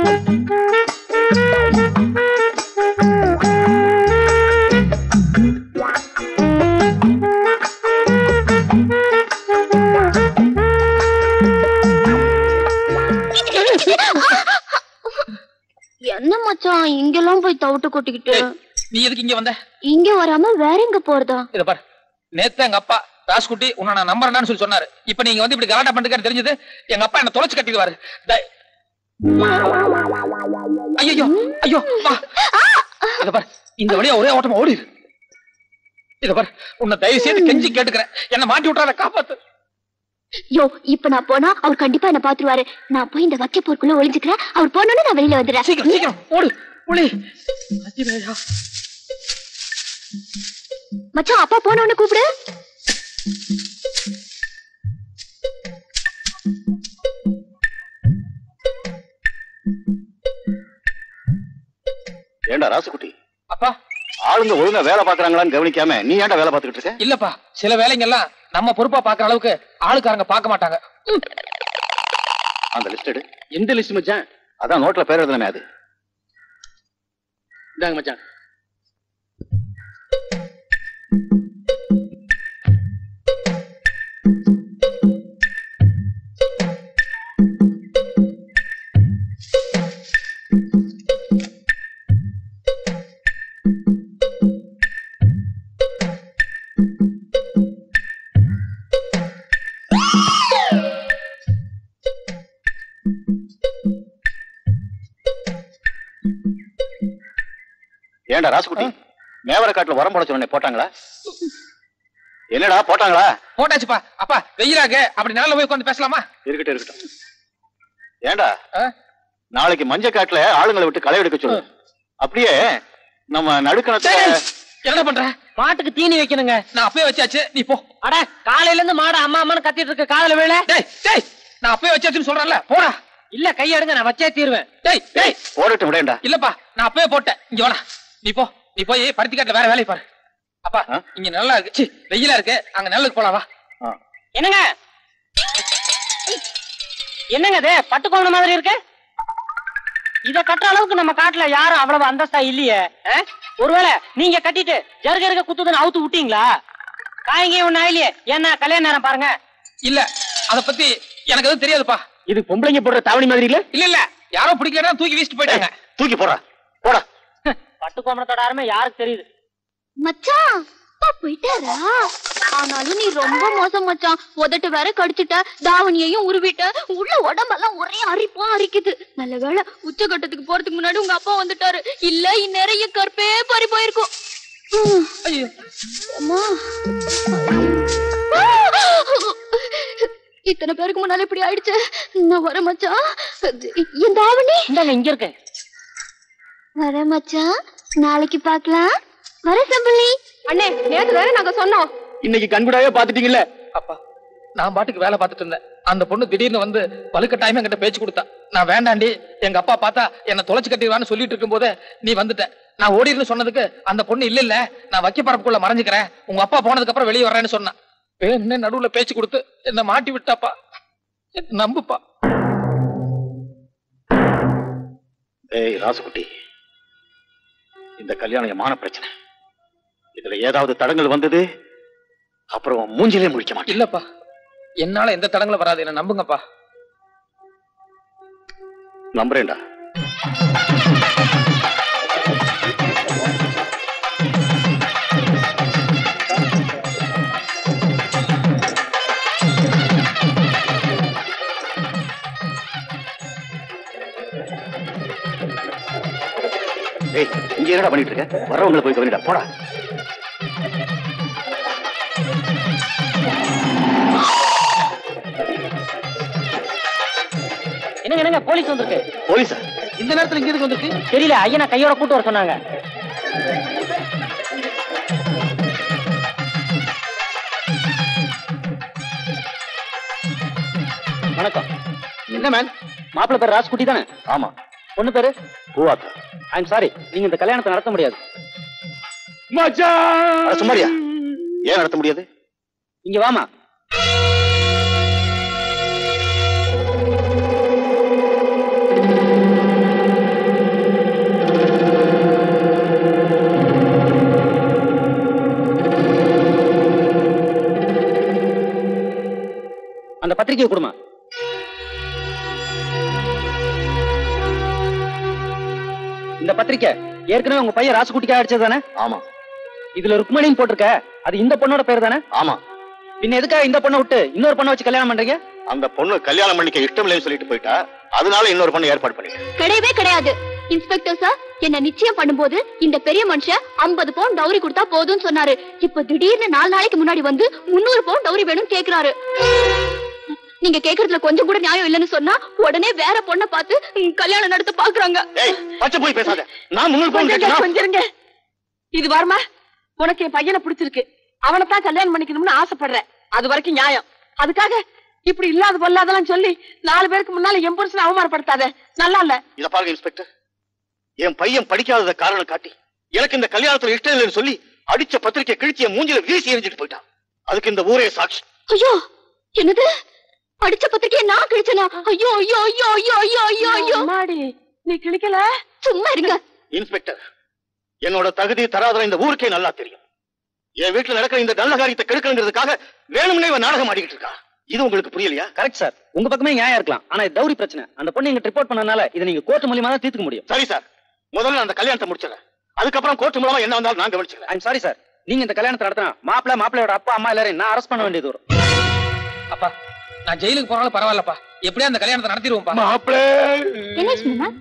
என்ன மச்சான் இங்கெல்லாம் போய் தவிட்டு கொட்டிக்கிட்டு நீ எதுக்கு இங்க வந்த இங்க வராம வேற எங்க போறதா இத பாரு நேத்து எங்க அப்பா ராஸ்குட்டி உன்னை நான் நம்புறேன்னு சொல்லி சொன்னாரு இப்ப நீங்க வந்து இப்படி கலாட்டா பண்ணிட்டு தெரிஞ்சது எங்க அப்பா என்ன தொலைச்சு கட்டிடுவாரு ஐயோ ஐயோ வா இத பாரு இந்த வழியா ஒரே ஓட்டமா ஓடிடு இத பாரு உன்னை தயவு செய்து கெஞ்சி கேட்டுக்கிறேன் என்ன மாட்டி விட்டுறாத காப்பாத்து யோ இப்ப நான் போனா அவர் கண்டிப்பா என்ன பாத்துருவாரு நான் போய் இந்த வக்க போருக்குள்ள ஒளிஞ்சுக்கிறேன் அவர் போனோன்னு நான் வெளியில வந்துடுறேன் சீக்கிரம் சீக்கிரம் ஓடு ஒளி அதிரேயா. மச்சான் அப்பா போனோன்னு கூப்பிடு ஏண்டா ராசுகுட்டி அப்பா ஆளுங்க ஒழுங்கா வேலை பாக்குறாங்களான்னு கவனிக்காம நீ ஏன்டா வேலை பார்த்துக்கிட்டு இருக்க இல்லப்பா சில வேலைங்க எல்லாம் நம்ம பொறுப்பா பாக்குற அளவுக்கு ஆளுக்காரங்க பார்க்க மாட்டாங்க அந்த லிஸ்ட் எடு எந்த லிஸ்ட் மச்சான் அதான் நோட்ல பேர் எழுதணுமே அது இந்தாங்க மச்சான் ஏண்டா ராசுகுட்டி மேவர காட்டுல உரம் போட சொன்னே போட்டாங்களா என்னடா போட்டாங்களா போட்டாச்சுப்பா அப்பா வெயிலாக அப்படி நிழல்ல போய் உட்காந்து பேசலாமா இருக்கட்டும் இருக்கட்டும் ஏண்டா ஆ? நாளைக்கு மஞ்ச காட்டுல ஆளுங்களை விட்டு களை எடுக்க சொல்லு அப்படியே நம்ம நடுக்கணத்துல டேய், என்ன பண்ற மாட்டுக்கு தீனி வைக்கணுங்க நான் அப்பயே வச்சாச்சு நீ போ அட காலையில இருந்து மாடு அம்மா அம்மான்னு கத்திட்டு இருக்க காதல வேலை டேய் டேய் நான் அப்பயே வச்சாச்சுன்னு சொல்றேன்ல போடா இல்ல கையெடுங்க நான் வச்சே தீருவேன் டேய் டேய் போடட்டும் விடேண்டா இல்லப்பா நான் அப்பவே போட்டேன் இங்க வேணா நீ போ நீ போய் பருத்தி காட்டுல வேற வேலையை பாரு அப்பா ஆ? இங்க நல்லா இருக்கு சி வெயிலா இருக்கு அங்க நெல்லுக்கு போலாம் வா ஆ. என்னங்க என்னங்க இது பட்டு கோவண மாதிரி இருக்கு இத கட்டுற அளவுக்கு நம்ம காட்டுல யாரும் அவ்வளவு அந்தஸ்தா இல்லையே ஆ? ஒருவேளை நீங்க கட்டிட்டு ஜருக இருக்க குத்துதுன்னு அவுத்து விட்டீங்களா காயங்க ஒண்ணு ஆயிலையே என்ன கல்யாண நேரம் பாருங்க இல்ல அத பத்தி எனக்கு எதுவும் தெரியாதுப்பா இது பொம்பளைங்க போடுற தாவணி மாதிரி இல்ல இல்ல இல்ல யாரோ பிடிக்கலன்னா தூக்கி வீசிட்டு போயிட்டாங்க தூக்கி போடா போடா பட்டு கோமணத்தோட அருமை யாருக்கு தெரியுது மச்சான் அப்பா போயிட்டாரா ஆனாலும் நீ ரொம்ப மோசம் மச்சான் உதட்டு வேற கடிச்சிட்ட தாவணியையும் உருவிட்ட உள்ள உடம்பெல்லாம் ஒரே அரிப்பா அரிக்குது நல்ல வேளை உச்சகட்டத்துக்கு போறதுக்கு முன்னாடி உங்க அப்பா வந்துட்டாரு இல்ல இந்நேரம் என் கற்பே பறி போயிருக்கும் உம், ஐயோ அம்மா இத்தனை பேருக்கு முன்னால இப்படி ஆயிடுச்சு நான் வரேன் மச்சான் என் தாவணி இந்தாங்க இங்க இருக்கு வரேன் மச்சான் நாளைக்கு பார்க்கலாம் வர சம்பளி அண்ணே நேத்து வேற நாங்க சொன்னோம் இன்னைக்கு கண்கூடாவே பாத்துட்டீங்கல்ல அப்பா நான் பாட்டுக்கு வேலை பார்த்துட்டு இருந்தேன் அந்த பொண்ணு திடீர்னு வந்து வலுக்கட்டாயமா என்கிட்ட பேச்சு கொடுத்தா நான் வேண்டாண்டி எங்க அப்பா பார்த்தா என்ன தொலைச்சு கட்டிடுவான்னு சொல்லிட்டு இருக்கும் போதே நீ வந்துட்ட நான் ஓடிருந்து சொன்னதுக்கு அந்த பொண்ணு இல்ல இல்ல நான் வைக்க பரப்புக்குள்ள மறைஞ்சுக்கிறேன் உங்க அப்பா போனதுக்கு அப்புறம் வெளியே வர்றேன்னு சொன்னான் என்ன நடுவுல பேச்சு கொடுத்து என்ன மாட்டி விட்டாப்பா என்ன நம்புப்பா ஏய் ராசுகுட்டி இந்த கல்யாணம் என் மான பிரச்சனை இதுல ஏதாவது தடங்கள் வந்தது அப்புறம் உன் மூஞ்சிலே முழிக்க மாட்டேன் இல்லப்பா என்னால எந்த தடங்களும் வராது என்ன நம்புங்கப்பா நம்புறேன்டா ஏய் இங்க என்னடா பண்ணிட்டு இருக்க வரவங்களை போய் கவனிடா போடா என்னங்க என்னங்க போலீஸ் வந்திருக்கு போலீஸா இந்த நேரத்துல இங்க எதுக்கு வந்திருக்கு தெரியல ஐயனை கையோட கூட்டு வர சொன்னாங்க வணக்கம் என்ன மேம் மாப்பிள்ளை பேர் ராஜ்குட்டி தானே ஆமா பொண்ணு பேரு பூவாத்தா ஐம் சாரி நீங்க இந்த கல்யாணத்தை நடத்த முடியாது அட, சும்மாரியா ஏன் நடத்த முடியாது இங்க வாமா பத்திரிக்கை கொடுமா இந்த பத்திரிக்கை ஏற்கனவே உங்க பையன் ராசுகுட்டிக்கா அடிச்சது தானே ஆமா இதுல ருக்மணின்னு போட்டிருக்க அது இந்த பொண்ணோட பேர் தானே ஆமா பின்ன எதுக்காக இந்த பொண்ணை விட்டு இன்னொரு பொண்ணை வச்சு கல்யாணம் பண்றீங்க அந்த பொண்ணு கல்யாணம் பண்ணிக்க இஷ்டம் இல்லைன்னு சொல்லிட்டு போயிட்டா அதனால இன்னொரு பொண்ணு ஏற்பாடு பண்ணிட்டேன் கிடையவே கிடையாது இன்ஸ்பெக்டர் சார் என்ன நிச்சயம் பண்ணும்போது இந்த பெரிய மனுஷன் 50 பவுன் டவுரி கொடுத்தா போதும்னு சொன்னாரு இப்ப திடீர்னு நாலு நாளைக்கு முன்னாடி வந்து 300 பவுன் டவுரி வேணும்னு கேக்குறாரு நீங்க கேக்குறதுல கொஞ்சம் கூட நியாயம் இல்லைன்னு சொன்னா உடனே வேற பொண்ணை பார்த்து ம், கல்யாணம் நடத்த பாக்குறாங்க ஏய் பச்சை போய் பேசாத நான் முன்னூறு பவுன் கேட்டேனா? கொஞ்சிருங்க இது வருமா உனக்கு என் பையனை பிடிச்சிருக்கு அவனைத்தான் கல்யாணம் பண்ணிக்கணும்னு ஆசைப்படுற அது வரைக்கும் நியாயம் அதுக்காக இப்படி இல்லாத பொல்லாதெல்லாம் சொல்லி நாலு பேருக்கு முன்னால என் புருஷனை அவமானப்படுத்தாத நல்லா இல்ல இத பாருங்க இன்ஸ்பெக்டர் என் பையன் படிக்காதத காரணம் காட்டி எனக்கு இந்த கல்யாணத்துல இஷ்டம் இல்லைன்னு சொல்லி அடிச்ச பத்திரிக்கை கிழிச்சிய மூஞ்சில வீசி எரிஞ்சிட்டு போயிட்டான் அதுக்கு இந்த ஊரே சாட்சி ஐயோ என்னது படிச்ச பத்திரிக்கையை நான் கிழிச்சனா ஐயோ ஐயோ ஐயோ ஐயோ ஐயோ ஐயோ ஐயோ அம்மாடி நீ கிழிக்கல சும்மா இருங்க இன்ஸ்பெக்டர் என்னோட தகுதி தராதரம் இந்த ஊருக்கே நல்லா தெரியும் என் வீட்டுல நடக்கிற இந்த நல்ல காரியத்தை கெடுக்கணுங்கிறதுக்காக வேணும்னே இவன் நாடகம் ஆடிக்கிட்டு இருக்கா இது உங்களுக்கு புரியலையா கரெக்ட் சார் உங்க பக்கமே நியாயம் இருக்கலாம் ஆனா இது டவுரி பிரச்சனை அந்த பொண்ணு எங்க ரிப்போர்ட் பண்ணனால இதை நீங்க கோர்ட் மூலியமா தான் தீர்த்துக்க முடியும் சரி சார் முதல்ல அந்த கல்யாணத்தை முடிச்சிடறேன் அதுக்கப்புறம் கோர்ட் மூலமா என்ன வந்தாலும் நான் கவனிச்சுக்கிறேன் ஐம் சாரி சார் நீங்க இந்த கல்யாணத்தை நடத்தினா மாப்பிள்ள மாப்பிள்ளையோட அப்பா அம்மா எல்லாரையும் நான் அரெஸ்ட் பண்ண வேண்டியது வரும் அப்பா நான் ஜெயிலுக்கு போனாலும் பரவாயில்லப்பா எப்படியா அந்த கல்யாணத்தை நடத்திடுவோம்ப்பா மாப்பிளே என்ன சொன்னா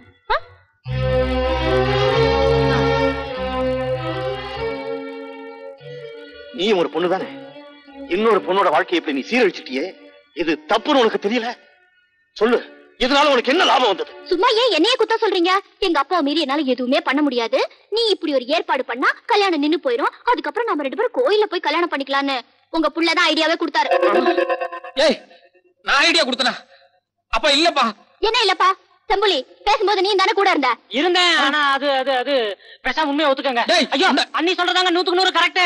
நீயும் ஒரு பொண்ணு தானே இன்னொரு பொண்ணோட வாழ்க்கையை இப்படி நீ சீரழிச்சிட்டியே இது தப்புன்னு உனக்கு தெரியல சொல்லு இதனால உனக்கு என்ன லாபம் வந்தது சும்மா ஏன் என்னைய குத்த சொல்றீங்க எங்க அப்பா மீறி என்னால எதுவுமே பண்ண முடியாது நீ இப்படி ஒரு ஏற்பாடு பண்ணா கல்யாணம் நின்னு போயிரும் அதுக்கப்புறம் நம்ம ரெண்டு பேரும் கோயில்ல போய் கல்யாணம் பண்ணிக்கலாம்னு உங்க புள்ளதான் ஐடியாவே கொடுத்தாரு ஏய் நான் ஐடியா கொடுத்தனா அப்ப இல்லப்பா என்ன இல்லப்பா செம்புலி பேசும்போது நீ தானே கூட இருந்த இருந்தேன் ஆனா அது அது அது பேசாம உண்மையை ஒத்துக்கங்க டேய், ஐயோ இந்த- அண்ணி சொல்றதாங்க நூத்துக்கு நூறு கரெக்ட்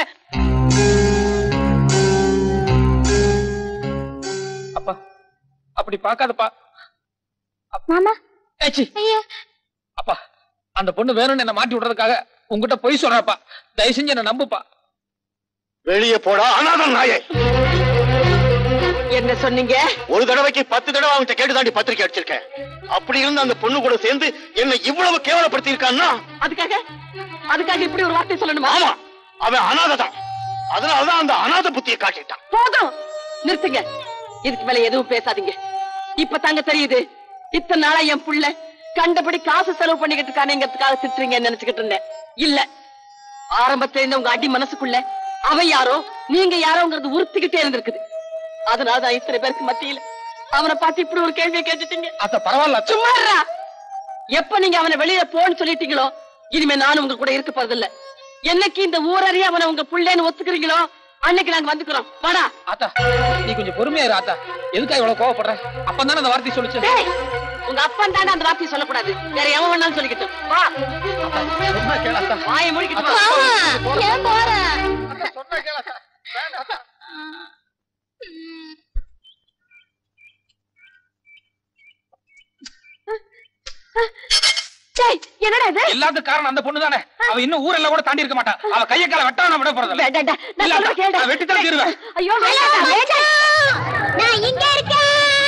அப்பா அப்படி பார்க்காதப்பா மாமா ஏச்சி ஐயா அப்பா அந்த பொண்ணு வேணும்னு என்ன மாட்டி விடுறதுக்காக உங்ககிட்ட பொய் சொல்றப்பா தயவு செஞ்சு என்ன நம்புப்பா வெளியே போடா அனாதம் நாயே என்ன சொன்னீங்க ஒரு தடவைக்கு பத்து தடவை அவன்கிட்ட கேட்டு தாண்டி பத்திரிக்கை அடிச்சிருக்கேன் அப்படி இருந்து அந்த பொண்ணு கூட சேர்ந்து என்னை இவ்வளவு கேவலப்படுத்தி இருக்கான்னா அதுக்காக அதுக்காக இப்படி ஒரு வார்த்தை சொல்லணுமா ஆமா அவன் அனாதை தான் அதனாலதான் அந்த அனாதை புத்தியை காட்டிட்டான் போதும் நிறுத்துங்க இதுக்கு மேல எதுவும் பேசாதீங்க இப்ப தாங்க தெரியுது இத்தனை நாளா என் புள்ள கண்டபடி காசு செலவு பண்ணிக்கிட்டு இருக்கானேங்கிறதுக்காக திட்டுறீங்கன்னு நினைச்சுக்கிட்டு இருந்தேன் இல்ல ஆரம்பத்துல இருந்த உங்க அடி மனசுக்குள்ள அவன் யாரோ நீங்க யாரோங்கிறது உறுத்திக்கிட்டே இருந்திருக்குது அதனாலதான் இத்தனை பேருக்கு மத்தியில அவனை பார்த்து இப்படி ஒரு கேள்வியை கேட்டுட்டீங்க அத்த பரவாயில்ல அத்தை. சும்மா இருடா. எப்ப நீங்க அவனை வெளியில போன்னு சொல்லிட்டீங்களோ இனிமே நானும் உங்க கூட இருக்க போறதில்ல என்னைக்கு இந்த ஊரறிய அவனை உங்க புள்ளேன்னு ஒத்துக்கிறீங்களோ அன்னைக்கு நாங்க வந்துக்கிறோம் வாடா ஆத்தா நீ கொஞ்சம் பொறுமையா இரு ஆத்தா எதுக்கா இவ்வளவு கோவப்படுற அப்பந்தானே அந்த வார்த்தை சொல்லுச்சு டேய், உங்க அப்பன் தானே அந்த வார்த்தையை சொல்லக்கூடாது வேற எவன் வேணாலும் சொல்லிக்கிட்டோம் வா சொன்னா கேளு ஆத்தா. வாயை மூடிக்கிட்டு வா ஆமா, ஏன் போற ஆத்தா, சொன்னா கேளு ஆத்தா. வேண்டாம் ஆத்தா. டேய், என்னடா இது எல்லாத்துக்கும் காரணம் அந்த பொண்ணு தானே அவ இன்னும் ஊரெல்லாம் கூட தாண்டி இருக்க மாட்டா அவ கைய கால வெட்டாம நான் விட போறதில்ல வேண்டாம்டா, நான் இல்ல, சொல்றத கேளுடா. நான் வெட்டித்தான் தீருவேன். ஐயோ வேண்டாம்டா, வேண்டாம். நான் இங்க இருக்கேன்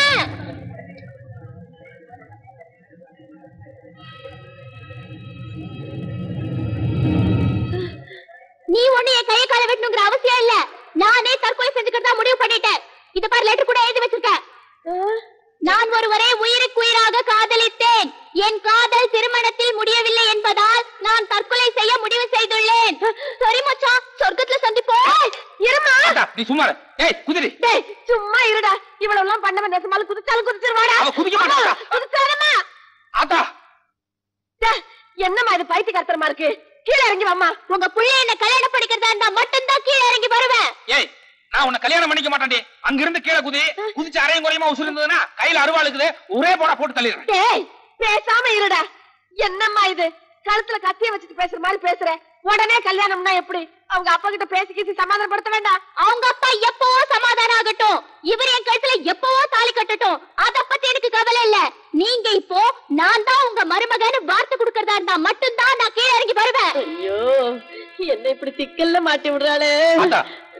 நீ ஒண்ணு என் கையை கால வெட்டணுங்கிற அவசியம் இல்ல நானே தற்கொலை செஞ்சுக்கிறதா முடிவு பண்ணிட்டேன் இத பாரு லெட்டர் கூட எழுதி வச்சிருக்கேன் நான் ஒருவரை உயிருக்குயிராக காதலித்தேன் என் காதல் திருமணத்தில் முடியவில்லை என்பதால் நான் தற்கொலை செய்ய முடிவு செய்துள்ளேன் சரி மச்சான் சொர்க்கத்துல சந்திப்போம் இருமா ஆத்தா, நீ சும்மா இரு. ஏய் குதிரி டேய், சும்மா இருடா இவ்வளவு எல்லாம் பண்ணவன் நெசமாலும் குதிச்சாலும் குதிச்சிருவாடா அவ குதிக்க மாட்டாடா. குதிச்சாரமா ஆத்தா என்னம்மா இது பைத்தியக்காரத்தனமா இருக்கு கீழே இறங்கி வாம்மா உங்க புள்ள என்ன கல்யாணம் பண்ணிக்கிறதா இருந்தா மட்டும்தான் கீழே இறங்கி வருவேன் ஏய் நான் உன்னை கல்யாணம் பண்ணிக்க மாட்டேன்டி அங்க இருந்து கீழே குதி குதிச்சு அரையும் குறையுமா உசுறு இருந்ததுன்னா கையில அருவாள் இருக்குது ஒரே போடா போட்டு தள்ளிடுறேன் டேய் பேசாம இருடா என்னம்மா இது கழுத்துல கத்திய வச்சுட்டு பேசுற மாதிரி பேசுற உடனே கல்யாணம்னா எப்படி அவங்க அப்பா கிட்ட பேசி கீசி சமாதானப்படுத்த வேண்டாம் அவங்க அப்பா எப்பவோ சமாதானம் ஆகட்டும் இவர் என் கழுத்துல எப்பவோ தாலி கட்டட்டும் அத பத்தி எனக்கு கவலை இல்ல நீங்க இப்போ நான் தான் உங்க மருமகன்னு வார்த்தை கொடுக்கறதா இருந்தா மட்டும்தான் நான் கீழே இறங்கி வருவேன் ஐயோ என்ன இப்படி திக்கல்ல மாட்டி விடுறாளே ஆத்தா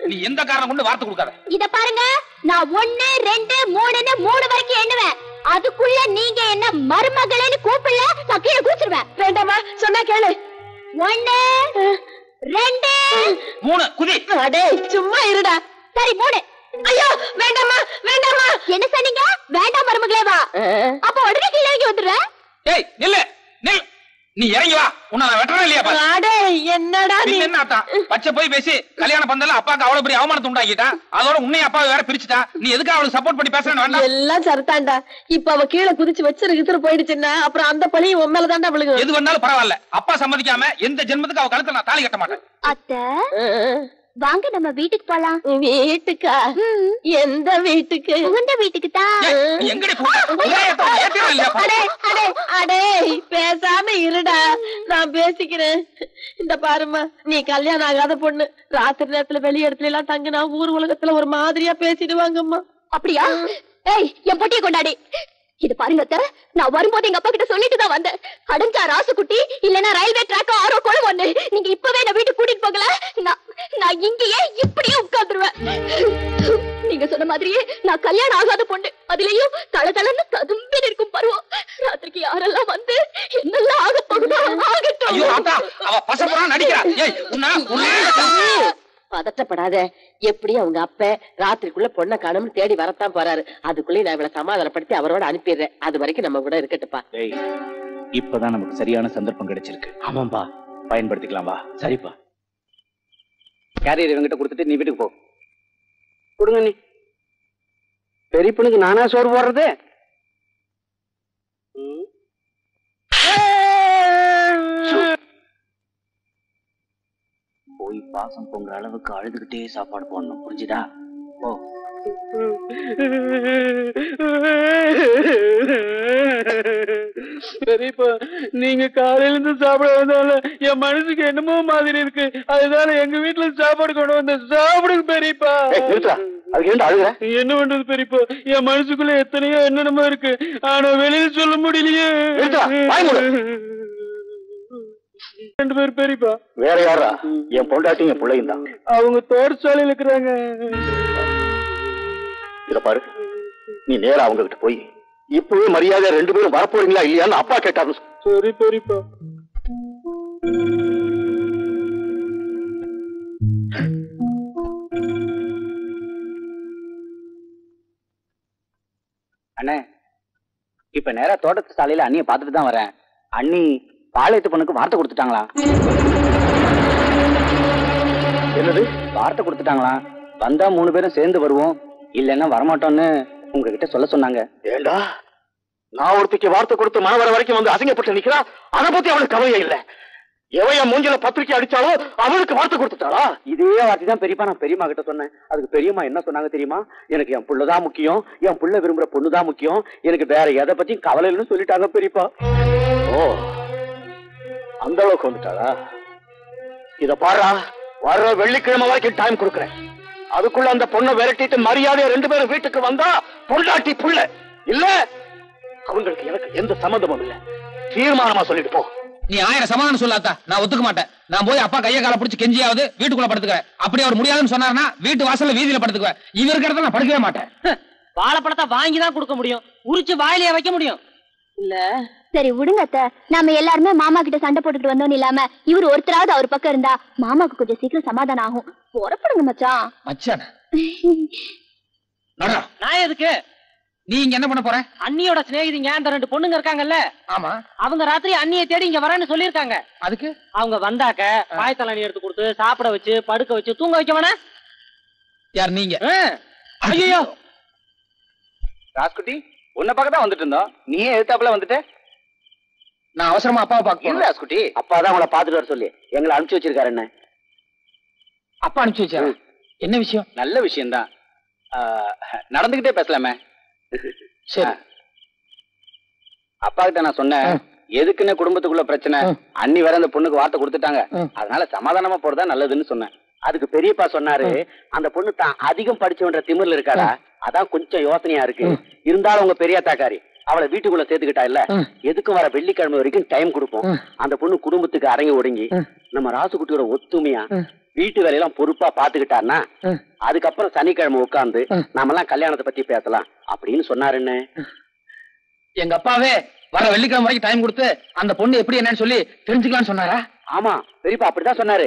நீ எந்த காரணம் கொண்டு வார்த்தை கொடுக்காத இத பாருங்க நான் ஒண்ணு ரெண்டு மூணுன்னு மூணு வரைக்கும் எண்ணுவேன் அதுக்குள்ள நீங்க என்ன மருமகளேன்னு கூப்பிடல நான் கீழே குதிச்சிருவேன் வேண்டாமா சொன்னா கேளு ஒண்ணு ரெண்டு மூணு குதி அடே சும்மா இருடா சரி மூணு ஐயோ வேண்டாமா வேண்டாமா என்ன சொன்னீங்க வேண்டாம் மருமகளே வா அப்ப உடனே கீழே இறங்கி வந்துடுறேன் ஏய் நில்லு நில் நீ இறங்கி வா உன்னை நான் வெட்டறேன் இல்லையா பாரு. அடே என்னடா நீ பின்ன என்ன ஆத்தா பச்சை போய் பேசி கல்யாணம் பந்தல அப்பாக்கு அவ்வளவு பெரிய அவமானத்தை உண்டாக்கிட்டா அதோட உன்னையும் அப்பாவை வேற பிரிச்சுட்டா நீ எதுக்கு அவளுக்கு சப்போர்ட் பண்ணி பேசுறேன்னு வேண்டாம் எல்லாம் சரிதான்டா இப்ப அவ கீழே குதிச்சு வச்சிரு கித்துரு போயிடுச்சுன்னா அப்புறம் அந்த பழியும் உன் மேலதான்டா விழுகும் எது வேணாலும் பரவாயில்ல அப்பா சம்மதிக்காம எந்த ஜென்மத்துக்கு அவ கழுத்துல நான் தாலி கட்ட மாட்டேன் அத்தை வாங்க நம்ம வீட்டுக்கு போலாம் வீட்டுக்கா எந்த வீட்டுக்கு உங்க வீட்டுக்கு தான் ஏய், நீ எங்கடி போற? ஒரே ஏத்தம், ஏத்தியா இல்லையா? அடே அடே அடே பேசாம இருடா நான் பேசிக்கிறேன் இந்த பாரும்மா நீ கல்யாணம் ஆகாத பொண்ணு ராத்திரி நேரத்துல வெளி இடத்துல எல்லாம் தங்கினா ஊர் உலகத்துல ஒரு மாதிரியா பேசிடுவாங்கம்மா அப்படியா ஏய் என் பொட்டியை கொண்டாடி இது பாருங்க அத்தை நான் வரும்போது எங்க அப்பா கிட்ட சொல்லிட்டு தான் வந்தேன் அடைஞ்சா ராசுக்குட்டி இல்லனா ரயில்வே ட்ராக் ஆரோ குளம் ஒண்ணு நீங்க இப்பவே என்ன வீட்டுக்கு கூட்டிட்டு போகல நான் நான் இங்கேயே இப்படியே உட்கார்ந்துருவேன் நீங்க சொன்ன மாதிரியே நான் கல்யாணம் ஆகாத பொண்ணு அதுலயும் தல தலன்னு ததும்பி நிற்கும் பருவம் ராத்திரிக்கு யாரெல்லாம் வந்து என்னெல்லாம் ஆக போகுதோ ஐயோ ஆத்தா ஆகட்டும் அவ பசப்புறா நடிக்கிறா ஏய் உன்ன உன்ன பதட்டப்படாத எப்படி அவங்க அப்ப ராத்திரிக்குள்ள பொண்ணை காணும்னு தேடி வரத்தான் போறாரு அதுக்குள்ளே நான் இவளை சமாதானப்படுத்தி அவரோட அனுப்பிடுறேன் அது வரைக்கும் நம்ம கூட இருக்கட்டுப்பா டேய் இப்பதான் நமக்கு சரியான சந்தர்ப்பம் கிடைச்சிருக்கு ஆமாம்பா பயன்படுத்திக்கலாம் வா சரிப்பா கேரியர் இவங்கிட்ட கொடுத்துட்டு நீ வீட்டுக்கு போ கொடுங்க நீ பெரியப்பனுக்கு நானா சோறு போடுறது ம். போய் பாசம் பொங்குற அளவுக்கு அழுதுகிட்டே சாப்பாடு போடணும் புரிஞ்சுதா ஓ பெரியப்பா நீங்க காலையில இருந்து சாப்பிட வந்தால என் மனசுக்கு என்னமோ மாதிரி இருக்கு அதுதான எங்க வீட்டுல சாப்பாடு கொண்டு வந்த சாப்பிடுங்க பெரியப்பா அதுக்கு ஏன்டா அழுகுற என்ன பண்றது பெரியப்பா என் மனசுக்குள்ள எத்தனையோ என்னென்னமோ இருக்கு ஆனா வெளியில சொல்ல முடியலையே நிறுத்துடா, வாய் மூடு. ரெண்டு பேர் பெரியப்பா வேற யாரா என் பொண்டாட்டி என் பிள்ளையும் தான் அவங்க தோட்டச்சாலையில இருக்கிறாங்க இத பாரு நீ நேரா அவங்க கிட்ட போய் இப்பவே மரியாதை ரெண்டு பேரும் வரப்போறீங்களா இல்லையான்னு அப்பா கேட்டாரு சரி பெரியப்பா அண்ணே இப்ப நேரா தோட்டத்து சாலையில அண்ணிய பாத்துட்டு தான் வரேன் அண்ணி பாளையத்து பொண்ணுக்கு வார்த்தை கொடுத்துட்டாங்களா என்னது வார்த்தை கொடுத்துட்டாங்களா வந்தா மூணு பேரும் சேர்ந்து வருவோம் இல்லைன்னா வரமாட்டோம்னு உங்ககிட்ட சொல்ல சொன்னாங்க ஏண்டா நான் ஒருத்திக்கு வார்த்தை கொடுத்து மன வர வரைக்கும் வந்து அசிங்கப்பட்டு நிக்கிறா அதை பத்தி அவளுக்கு கவலையே இல்ல எவன் என் மூஞ்சில பத்திரிக்கை அடிச்சாலோ அவளுக்கு வார்த்தை கொடுத்துட்டாளா இதே வார்த்தை தான் பெரியப்பா நான் பெரியம்மா கிட்ட சொன்னேன் அதுக்கு பெரியம்மா என்ன சொன்னாங்க தெரியுமா எனக்கு என் புள்ளதான் முக்கியம் என் புள்ள விரும்புற பொண்ணுதான் முக்கியம் எனக்கு வேற எதை பத்தியும் கவலை இல்லைன்னு சொல்லிட்டாங்க பெரியப்பா ஓ அந்த அளவுக்கு வந்துட்டாளா இத பாரா வர்ற வெள்ளிக்கிழமை வரைக்கும் டைம் கொடுக்குறேன் அதுக்குள்ள அந்த பொண்ணை விரட்டிட்டு மரியாதையா ரெண்டு பேரும் வீட்டுக்கு வந்தா பொண்டாட்டி புள்ள இல்ல அவங்களுக்கு எனக்கு எந்த சம்மந்தமும் இல்ல தீர்மானமா சொல்லிட்டு போ நீ ஆயிரம் சமாதானம் சொல்லாத்தா நான் ஒத்துக்க மாட்டேன் நான் போய் அப்பா கைய கால பிடிச்சி கெஞ்சியாவது வீட்டுக்குள்ள படுத்துக்கிறேன் அப்படி அவர் முடியாதுன்னு சொன்னாருன்னா வீட்டு வாசல்ல வீதியில படுத்துக்குவேன் இவருக்கு இடத்துல நான் படுக்கவே மாட்டேன் வாழைப்பழத்தை வாங்கி தான் கொடுக்க முடியும் உரிச்சு வாயிலேயே வைக்க முடியும் இல்ல சரி விடுங்க அத்தை நாம எல்லாருமே மாமா கிட்ட சண்டை போட்டுட்டு வந்தோம் இல்லாம இவர் ஒருத்தராவது அவர் பக்கம் இருந்தா மாமாக்கு கொஞ்சம் சீக்கிரம் சமாதானம் ஆகும் புறப்படுங்க மச்சான் மச்சான் நடா நான் எதுக்கு நீ இங்க என்ன பண்ண போற அண்ணியோட சிநேகிதிங்க அந்த ரெண்டு பொண்ணுங்க இருக்காங்கல்ல ஆமா அவங்க ராத்திரி அண்ணியை தேடி இங்க வரேன்னு சொல்லியிருக்காங்க அதுக்கு அவங்க வந்தாக்க பாயத்தலணி எடுத்து கொடுத்து சாப்பிட வச்சு படுக்க வச்சு தூங்க வைக்க வேணா யார் நீங்க ஐயோ ராஸ்குட்டி உன்னை பார்க்க தான் வந்துட்டு இருந்தோம் நீயே எதிர்த்தாப்புல வந்துட்ட நான் அவசரமா அப்பாவை இல்ல பார்க்க ராஸ்குட்டி அப்பா தான் உங்களை பாத்துட்டு வர சொல்லி எங்களை அனுப்பிச்சு வச்சிருக்காரு என்ன அப்பா அனுப்பிச்சு வச்சா என்ன விஷயம் நல்ல விஷயம்தான் ஆ, நடந்துகிட்டே பேசலாமே சரி அப்பா கிட்ட நான் சொன்னேன் எதுக்குன்னு குடும்பத்துக்குள்ள பிரச்சனை ம். அண்ணி வேற அந்த பொண்ணுக்கு வார்த்தை கொடுத்துட்டாங்க ம். அதனால சமாதானமா போறதா நல்லதுன்னு சொன்னேன் அதுக்கு பெரியப்பா சொன்னாரு அந்த பொண்ணு தான் அதிகம் படிச்சவன்ற திமிர்ல இருக்காடா அதான் கொஞ்சம் யோசனையா இருக்கு இருந்தாலும் உங்க பெரிய தாக்காரி அவளை வீட்டுக்குள்ள சேர்த்துக்கிட்டா இல்ல ம். எதுக்கும் வர வெள்ளிக்கிழமை வரைக்கும் டைம் கொடுப்போம் ம். அந்த பொண்ணு குடும்பத்துக்கு அடங்கி ஒடுங்கி ம். நம்ம ராசுகுட்டியோட ஒத்துமையா ம். வீட்டு வேலையெல்லாம் பொறுப்பா பாத்துக்கிட்டான்னா ம். அதுக்கப்புறம் சனிக்கிழமை உட்கார்ந்து ம். நாமெல்லாம் கல்யாணத்தை பத்தி பேசலாம் அப்படின்னு சொன்னாருன்னு எங்க அப்பாவே வர வெள்ளிக்கிழமை வரைக்கும் டைம் கொடுத்து அந்த பொண்ணு எப்படி என்னன்னு சொல்லி தெரிஞ்சுக்கலாம்னு சொன்னாரா ஆமா பெரியப்பா அப்படிதான் சொன்னாரு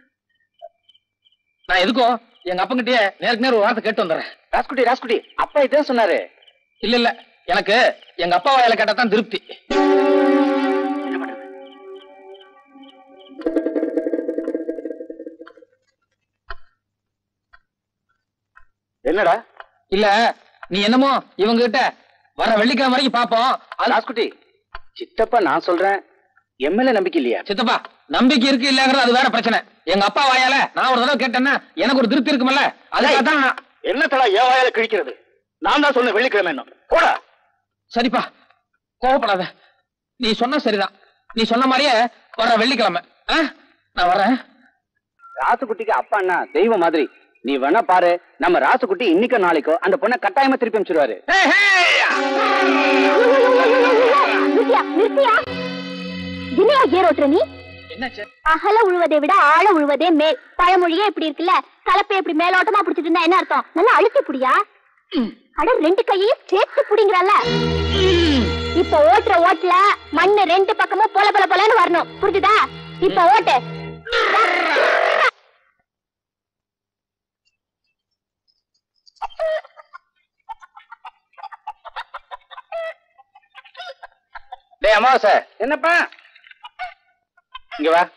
நான் எதுக்கும் எங்க அப்பங்கிட்டயே நேருக்கு நேர் ஒரு வார்த்தை கேட்டு வந்துடுறேன் ராஸ்குட்டி ராஸ்குட்டி அப்பா இதான் சொன்னாரு இல்ல இல்ல எனக்கு எங்க அப்பா வாயில கேட்டா தான் திருப்தி என்னடா இல்ல நீ என்னமோ இவங்க கிட்ட வர வெள்ளிக்கிழமை வரைக்கும் பாப்போம் அது ராஸ்குட்டி சித்தப்பா நான் சொல்றேன் எம்எல்ஏ நம்பிக்கை இல்லையா சித்தப்பா நம்பிக்கை இருக்கு இல்லங்கிறது அது வேற பிரச்சனை எங்க அப்பா வாயால நான் ஒரு தடவை கேட்டேன்னா எனக்கு ஒரு திருப்தி இருக்குமல்ல அதுக்காக தான் நான்- என்ன தடா ஏன் வாயால கிழிக்கிறது நான் தான் சொன்னேன் வெள்ளிக்கிழமை என்ன போடா சரிப்பா கோவப்படாத நீ சொன்ன சரிதான் நீ சொன்ன மாதிரியே வர வெள்ளிக்கிழமை ஆ? நான் வரேன் ராசுகுட்டிக்கு அப்பா அண்ணா தெய்வம் மாதிரி நீ வேணா பாரு நம்ம ராசுகுட்டி இன்னைக்கோ நாளைக்கோ அந்த பொண்ணை கட்டாயமா திருப்பி அனுப்பிச்சிருவாரு ஏய், ஹேய்! நிறுத்தியா நிறுத்தியா தினையா ஏர் ஓட்டுற நீ என்னாச்சு அகல உழுவதை விட ஆழ உழுவதே மேல் பழமொழியே இப்படி இருக்குல்ல கலப்பை இப்படி மேலோட்டமா பிடிச்சிட்டு இருந்தா என்ன அர்த்தம் நல்லா அழுத்தி புடியா அட ரெண்டு கையையும் சேர்த்து புடிங்கறல்ல இப்ப ஓட்டுற ஓட்டுல மண்ணு ரெண்டு பக்கமும் பொல பொல பொலன்னு வரணும் புரிஞ்சுதா இப்ப ஓட்டு டேய் அமாவாசை என்னப்பா இங்க வா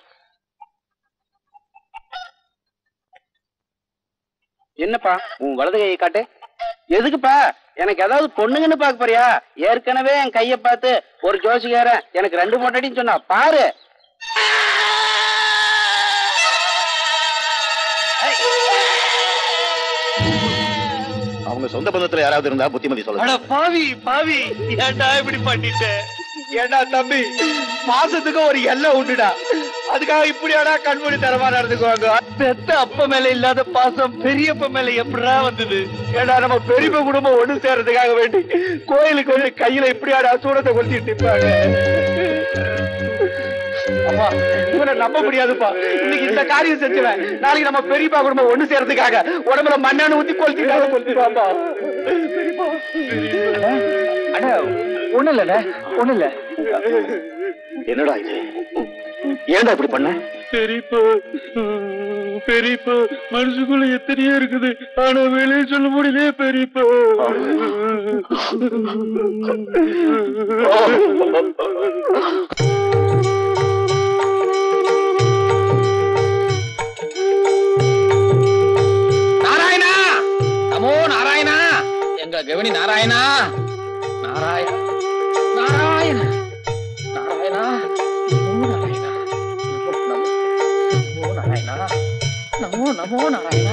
என்னப்பா உன் வலது கையை காட்டு எதுக்குப்பா எனக்கு ஏதாவது பொண்ணுங்கன்னு பார்க்க போறியா ஏற்கனவே என் கைய பார்த்து ஒரு ஜோசிக்காரன் எனக்கு ரெண்டு மொட்டடின்னு சொன்னா பாரு அவங்க சொந்த பந்தத்துல யாராவது இருந்தா புத்திமதி அட சொல்லுங்க பாவி பாவி ஏன்டா இப்படி பண்ணிட்ட ஏன்டா தம்பி பாசத்துக்கு ஒரு எல்லை உண்டுடா அதுக்காக இப்படியாடா கண்மூடி தரமா நடந்துக்குவாங்க பெத்த அப்ப மேல இல்லாத பாசம் பெரியப்ப மேல எப்படிடா வந்தது ஏடா நம்ம பெரியப்ப குடும்பம் ஒண்ணு சேர்றதுக்காக வேண்டி கோயிலுக்கு வந்து கையில இப்படியாடா சூடத்தை கொளுத்திட்டு இருப்பாங்க அப்பா இவனை நம்ப முடியாதுப்பா இன்னைக்கு இந்த காரியம் செஞ்சுவேன் நாளைக்கு நம்ம பெரியப்பா குடும்பம் ஒண்ணு சேர்றதுக்காக உடம்புல மண்ணான ஊத்தி கொளுத்திட்டாங்க கொளுத்திப்பாப்பா அண்ணா ஒண்ணு இல்ல ஒண்ணு இல்ல என்னடா இது ஏன்டா இப்படி பண்ண பெரியப்பா பெரியப்பா மனசுக்குள்ள எத்தனையோ இருக்குது ஆனா வெளியே சொல்ல முடியலையே பெரியப்பா நாராயணா நமோ நாராயணா எங்க கவனி நாராயணா நாராயண நாராயண நாராயணா நமோ நாராயணா நமோ நமோ நாராயணா நமோ நமோ நாராயணா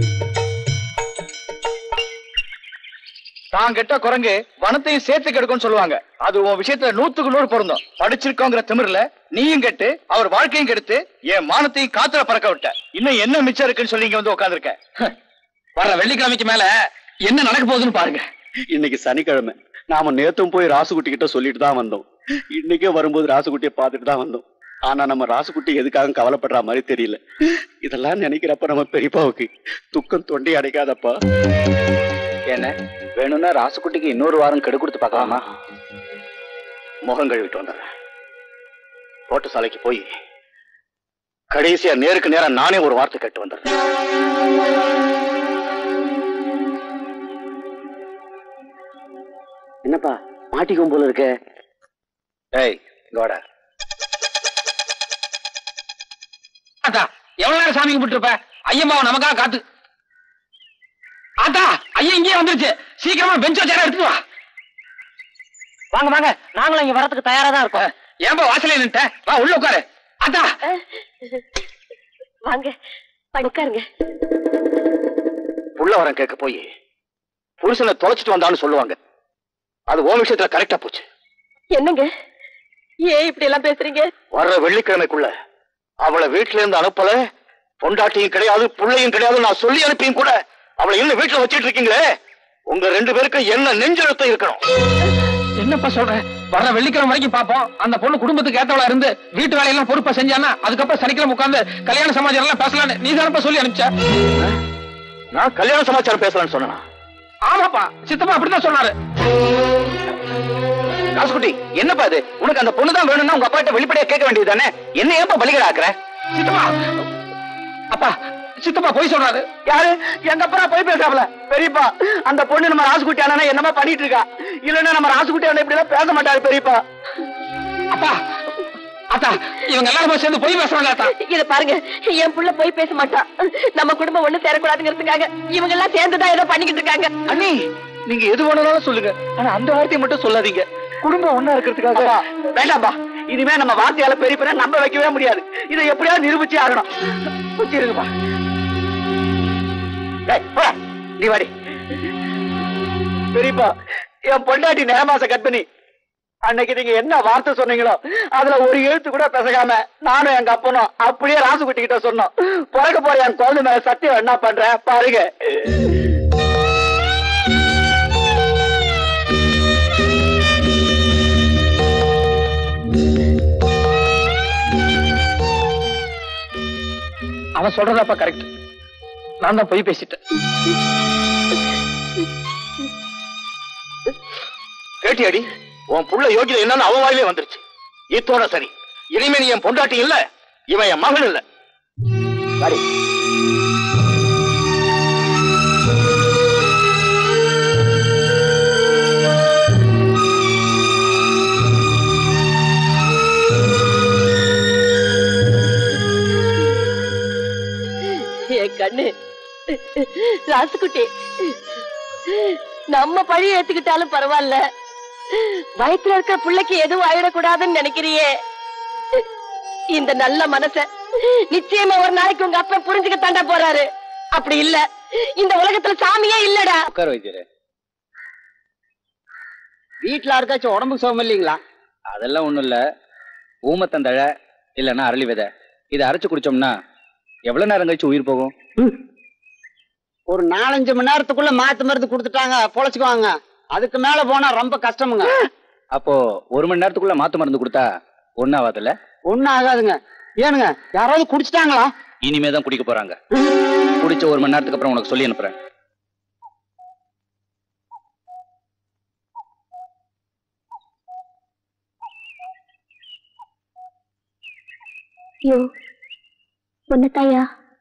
தான் கெட்ட குரங்கு வனத்தையும் சேர்த்து கெடுக்கும்னு சொல்லுவாங்க அது உன் விஷயத்துல நூத்துக்கு நூறு பொருந்தும் படிச்சிருக்கோங்கிற திமிர்ல நீயும் கெட்டு அவர் வாழ்க்கையும் கெடுத்து என் மானத்தையும் காத்துல பறக்க விட்ட இன்னும் என்ன மிச்சம் இருக்குன்னு சொல்லி இங்க வந்து உட்காந்துருக்க வர வெள்ளிக்கிழமைக்கு மேல என்ன நடக்க போகுதுன்னு பாருங்க இன்னைக்கு சனிக்கிழமை நாம நேத்தும் போய் ராசுகுட்டி கிட்ட சொல்லிட்டு தான் வந்தோம் இன்னைக்கே வரும்போது ராசுகுட்டியை பார்த்துட்டு தான் வந்தோம் ஆனா நம்ம ராசுகுட்டி எதுக்காக கவலைப்படுற மாதிரி தெரியல இதெல்லாம் நினைக்கிறப்ப நம்ம பெரியப்பாவுக்கு துக்கம் தொண்டை அடைக்காதப்பா என்ன வேணும்னா ராசுகுட்டிக்கு இன்னொரு வாரம் கெடு கொடுத்து பார்க்கலாமா முகம் கழுவிட்டு வந்துடுறேன் தோட்ட சாலைக்கு போய் கடைசியா நேருக்கு நேரா நானே ஒரு வார்த்தை கேட்டு வந்துடுறேன் என்னப்பா மாட்டிக்கும் போல இருக்க ஏய் இங்க வாடா ஆத்தா எவ்வளவு நேரம் சாமி கும்பிட்டு இருப்ப ஐயம்மாவை நமக்காக காத்து ஆத்தா ஐயா இங்கேயே வந்துருச்சு சீக்கிரமா பெஞ்ச் சேர எடுத்துட்டு வா வாங்க வாங்க நாங்களும் இங்க வரதுக்கு தயாரா தான் இருக்கோம் ஏன்பா வாசலே நின்ட்ட வா உள்ள உட்காரு ஆத்தா வாங்க படுக்காருங்க புள்ள வரம் கேட்க போய் புருஷனை தொலைச்சிட்டு வந்தான்னு சொல்லுவாங்க அது ஓ விஷயத்துல கரெக்டா போச்சு என்னங்க ஏன் இப்படி எல்லாம் பேசுறீங்க வர்ற வெள்ளிக்கிழமைக்குள்ள அவளை வீட்டுல இருந்து அனுப்பல பொண்டாட்டியும் கிடையாது புள்ளையும் கிடையாது நான் சொல்லி அனுப்பியும் கூட அவளை இன்னும் வீட்டுல வச்சிட்டு இருக்கீங்களே உங்க ரெண்டு பேருக்கு என்ன நெஞ்செழுத்தம் இருக்கணும் என்னப்பா சொல்ற வர வெள்ளிக்கிழமை வரைக்கும் பாப்போம் அந்த பொண்ணு குடும்பத்துக்கு ஏத்தவளா இருந்து வீட்டு வேலையெல்லாம் பொறுப்பா செஞ்சானா அதுக்கப்புறம் சனிக்கிழமை உட்கார்ந்து கல்யாண சமாச்சாரம் எல்லாம் பேசலாம்னு நீ தானப்பா சொல்லி அனுப்பிச்ச நான் கல்யாண சமாச்சாரம் பேசலாம்னு சொன்னா ஆமாப்பா சித்தப்பா அப்படித்தான் சொன்னாரு ராசுகுட்டி என்னப்பா இது உனக்கு அந்த பொண்ணு தான் வேணும்னா உங்க அப்பா கிட்ட வெளிப்படையா கேட்க வேண்டியது தானே என்ன ஏப்பா பலிகடா ஆக்குற சித்தப்பா அப்பா சித்தப்பா போய் சொல்றாரு யாரு எங்க அப்பா போய் பேசாமல பெரியப்பா அந்த பொண்ணு நம்ம ராசுகுட்டி அண்ணா என்னமா பண்ணிட்டு இருக்கா இல்லன்னா நம்ம ராசுகுட்டி அண்ணன் இப்படி எல்லாம் பேச மாட்டாரு பெரியப்பா அப்பா அத்தா இவங்க எல்லாரும் சேர்ந்து போய் பேசுறாங்க அத்தா இத பாருங்க என் புள்ள போய் பேச மாட்டான் நம்ம குடும்பம் ஒண்ணு சேரக்கூடாதுங்கிறதுக்காக இவங்க எல்லாம் சேர்ந்துதான் ஏதோ பண்ணிக்கிட்டு இருக்காங்க அண்ணி நீங்க எது வேணாலும் சொல்லுங்க ஆனா அந்த வார்த்தையை மட்டும் சொல்லாதீங்க குடும்பம் ஒண்ணா இருக்கிறதுக்காக வேண்டாம்பா இனிமே நம்ம வார்த்தையால பெரிய பெரிய நம்ப வைக்கவே முடியாது இதை எப்படியாவது நிரூபிச்சே ஆகணும் வச்சிருங்கப்பா டேய், போடா. நீ வாடி பெரியப்பா என் பொண்டாட்டி நேமாச கற்பனி அன்னைக்கு நீங்க என்ன வார்த்தை சொன்னீங்களோ அதுல ஒரு எழுத்து கூட பேசகாம நானும் எங்க அப்பனும் அப்படியே ராசுகுட்டி கிட்ட சொன்னோம் பிறக்க போற என் குழந்தை மேல சத்தியம் என்ன பண்றேன் பாருங்க அவன் சொல்றதாப்பா கரெக்ட் நான் தான் போய் பேசிட்டேன் கேட்டியாடி உன் புள்ள யோகிதை என்னன்னு அவன் வாயிலே வந்துருச்சு இத்தோட சரி இனிமே நீ என் பொண்டாட்டி இல்ல இவன் என் மகன் இல்ல சரி என் கண்ணு ராசுக்குட்டி நம்ம பழி ஏத்துக்கிட்டாலும் பரவாயில்ல வயித்துல இருக்க பிள்ளைக்கு எதுவும் ஆயிடக்கூடாதுன்னு நினைக்கிறியே இந்த நல்ல மனச நிச்சயமா ஒரு நாளைக்கு உங்க அப்பா புரிஞ்சுக்க தாண்டா போறாரு அப்படி இல்ல இந்த உலகத்துல சாமியே இல்லடா உட்கார வைக்கிறே வீட்டுல யாருக்காச்சும் உடம்புக்கு சுகம் இல்லைங்களா அதெல்லாம் ஒண்ணும் இல்ல ஊமத்தந்தழை இல்லைன்னா அரளி விதை இதை அரைச்சு குடிச்சோம்னா எவ்வளவு நேரம் கழிச்சு உயிர் போகும் ஒரு நாலஞ்சு மணி நேரத்துக்குள்ள மாத்து மருந்து கொடுத்துட்டாங்க பொழைச்சுக்குவாங்க அதுக்கு மேல போனா ரொம்ப கஷ்டமுங்க அப்போ ஒரு மணி நேரத்துக்குள்ள மாத்து மருந்து கொடுத்தா ஒன்னும் ஆகாதுல்ல ஒண்ணும் ஆகாதுங்க ஏனுங்க யாராவது குடிச்சிட்டாங்களா இனிமே தான் குடிக்க போறாங்க குடிச்ச ஒரு மணி நேரத்துக்கு அப்புறம் உனக்கு சொல்லி அனுப்புறேன் ஐயோ ஒன்னத்தாயா